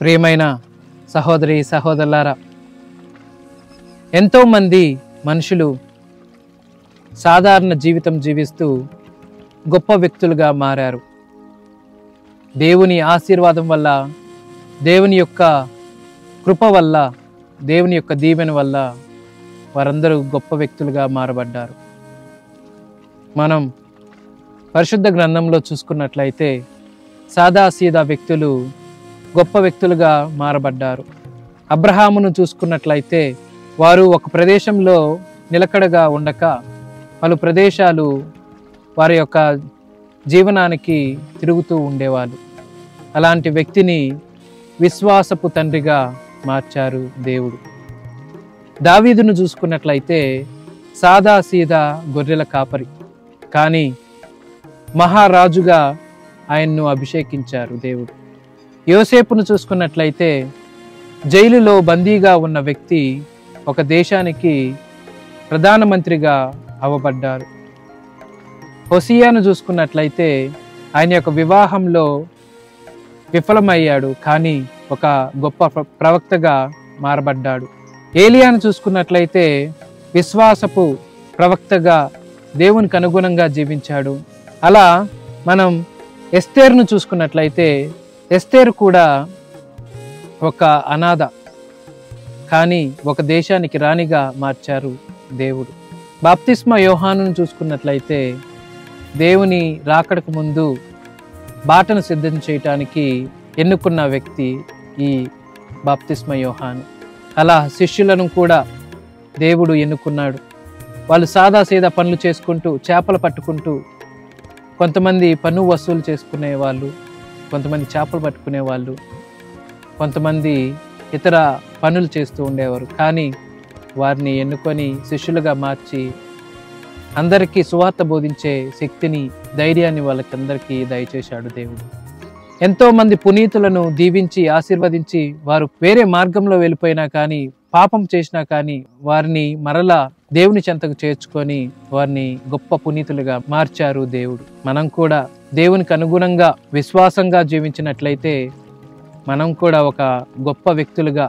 ప్రియమైన సహోదరి సహోదరులారా ఎంతోమంది మనుషులు సాధారణ జీవితం జీవిస్తూ గొప్ప వ్యక్తులుగా మారారు దేవుని ఆశీర్వాదం వల్ల దేవుని యొక్క కృప వల్ల దేవుని యొక్క దీవెన వల్ల వారందరూ గొప్ప వ్యక్తులుగా మారబడ్డారు మనం పరిశుద్ధ గ్రంథంలో చూసుకున్నట్లయితే సాదా సీదా వ్యక్తులు గొప్ప వ్యక్తులుగా మారబడ్డారు అబ్రహామును చూసుకున్నట్లయితే వారు ఒక ప్రదేశంలో నిలకడగా ఉండక పలు ప్రదేశాలు వారి యొక్క జీవనానికి తిరుగుతూ ఉండేవాళ్ళు అలాంటి వ్యక్తిని విశ్వాసపు తండ్రిగా మార్చారు దేవుడు దావీదును చూసుకున్నట్లయితే సాదా సీదా గొర్రెల కాపరి కానీ మహారాజుగా ఆయన్ను అభిషేకించారు దేవుడు యోసేపును చూసుకున్నట్లయితే జైలులో బందీగా ఉన్న వ్యక్తి ఒక దేశానికి ప్రధానమంత్రిగా అవబడ్డారు హొసియాను చూసుకున్నట్లయితే ఆయన యొక్క వివాహంలో విఫలమయ్యాడు కానీ ఒక గొప్ప ప్ర- ప్రవక్తగా మారబడ్డాడు ఏలియాను చూసుకున్నట్లయితే విశ్వాసపు ప్రవక్తగా దేవునికి అనుగుణంగా జీవించాడు అలా మనం ఎస్తేర్ను చూసుకున్నట్లయితే ఎస్తేర్ కూడా ఒక అనాథ కానీ ఒక దేశానికి రాణిగా మార్చారు దేవుడు బాప్తిస్మ యోహానును చూసుకున్నట్లయితే దేవుని రాకడకు ముందు బాటను సిద్ధం చేయటానికి ఎన్నుకున్న వ్యక్తి ఈ బాప్తిస్మ యోహాను అలా శిష్యులను కూడా దేవుడు ఎన్నుకున్నాడు వాళ్ళు సాదా సీదా పనులు చేసుకుంటూ చేపలు పట్టుకుంటూ కొంతమంది పన్ను వసూలు చేసుకునే వాళ్ళు కొంతమంది చేపలు పట్టుకునే వాళ్ళు కొంతమంది ఇతర పనులు చేస్తూ ఉండేవారు కానీ వారిని ఎన్నుకొని శిష్యులుగా మార్చి అందరికీ సువార్త బోధించే శక్తిని ధైర్యాన్ని వాళ్ళకందరికీ దయచేశాడు దేవుడు ఎంతో మంది పునీతులను దీవించి ఆశీర్వదించి వారు వేరే మార్గంలో వెళ్ళిపోయినా కానీ పాపం చేసినా కానీ వారిని మరలా దేవుని చెంతకు చేర్చుకొని వారిని గొప్ప పునీతులుగా మార్చారు దేవుడు మనం కూడా దేవునికి అనుగుణంగా విశ్వాసంగా జీవించినట్లయితే మనం కూడా ఒక గొప్ప వ్యక్తులుగా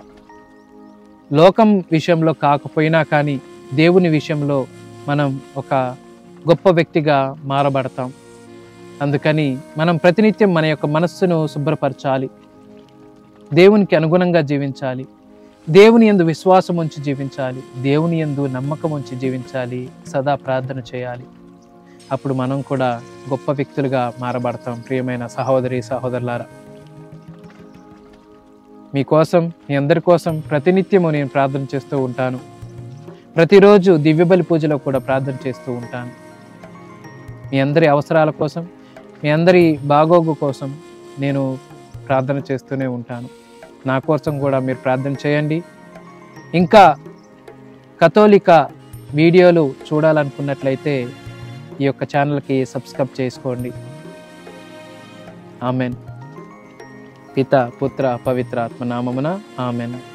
లోకం విషయంలో కాకపోయినా కానీ దేవుని విషయంలో మనం ఒక గొప్ప వ్యక్తిగా మారబడతాం అందుకని మనం ప్రతినిత్యం మన యొక్క మనస్సును శుభ్రపరచాలి దేవునికి అనుగుణంగా జీవించాలి దేవుని యందు విశ్వాసం ఉంచి జీవించాలి దేవుని యందు నమ్మకం ఉంచి జీవించాలి సదా ప్రార్థన చేయాలి అప్పుడు మనం కూడా గొప్ప వ్యక్తులుగా మారబడతాం ప్రియమైన సహోదరి సహోదరులారా మీకోసం మీ అందరి కోసం ప్రతినిత్యము నేను ప్రార్థన చేస్తూ ఉంటాను ప్రతిరోజు దివ్యబలి పూజలో కూడా ప్రార్థన చేస్తూ ఉంటాను మీ అందరి అవసరాల కోసం మీ అందరి బాగోగు కోసం నేను ప్రార్థన చేస్తూనే ఉంటాను నా కోసం కూడా మీరు ప్రార్థన చేయండి ఇంకా కథోలిక వీడియోలు చూడాలనుకున్నట్లయితే ఈ యొక్క ఛానల్కి సబ్స్క్రైబ్ చేసుకోండి ఆమెన్ పిత పుత్ర పవిత్ర ఆత్మ నామమున ఆమెన్